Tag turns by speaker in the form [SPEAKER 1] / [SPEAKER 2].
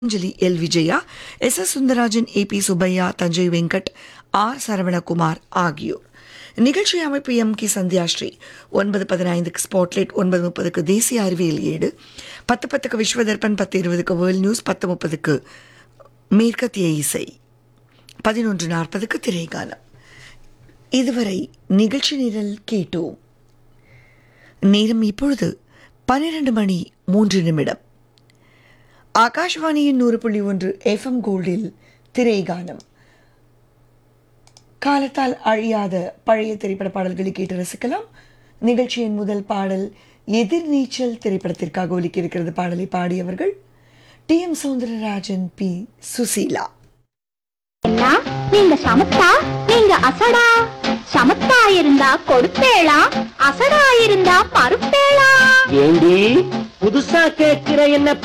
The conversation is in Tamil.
[SPEAKER 1] Anjali L Vijaya S S Sundararajan A B Subbaiah Thanjai Venkat R Saravanakumar ஆகியோர் நிகழ்ச்சி அமைப்பு எம் கே சந்தியாஸ்ரீ ஒன்பது பதினைந்துக்கு ஸ்பாட்லைட் ஒன்பது முப்பதுக்கு தேசிய அறிவியல் ஏடு பத்து பத்துக்கு விஸ்வதர்பன் பத்து இருபதுக்கு வேர்ல்ட் நியூஸ் பத்து முப்பதுக்கு மேற்கத்திய இசை பதினொன்று நாற்பதுக்கு திரைகாலம் இதுவரை நிகழ்ச்சி நிரல் கேட்டோம் நேரம் இப்பொழுது பன்னிரண்டு மணி மூன்று நிமிடம் ஆகாஷ்வாணியின் நூறு புள்ளி ஒன்று எஃப்எம் கோல்டில் திரைகானம் காலத்தால் அழியாத பழைய திரைப்பட பாடல்களை கேட்டு ரசிக்கலாம் நிகழ்ச்சியின் முதல் பாடல் எதிர்நீச்சல் திரைப்படத்திற்காக ஒலிக்க இருக்கிறது பாடலை பாடியவர்கள் T M Soundararajan P Susheela
[SPEAKER 2] அண்ணா நீங்க சமத்தா நீங்க அசடா சமத்தா இருந்தா கொடுப்பேளா அசடா இருந்தா மறுப்பேளா
[SPEAKER 3] ஏண்டி புதுசா கேட்கிற என்ன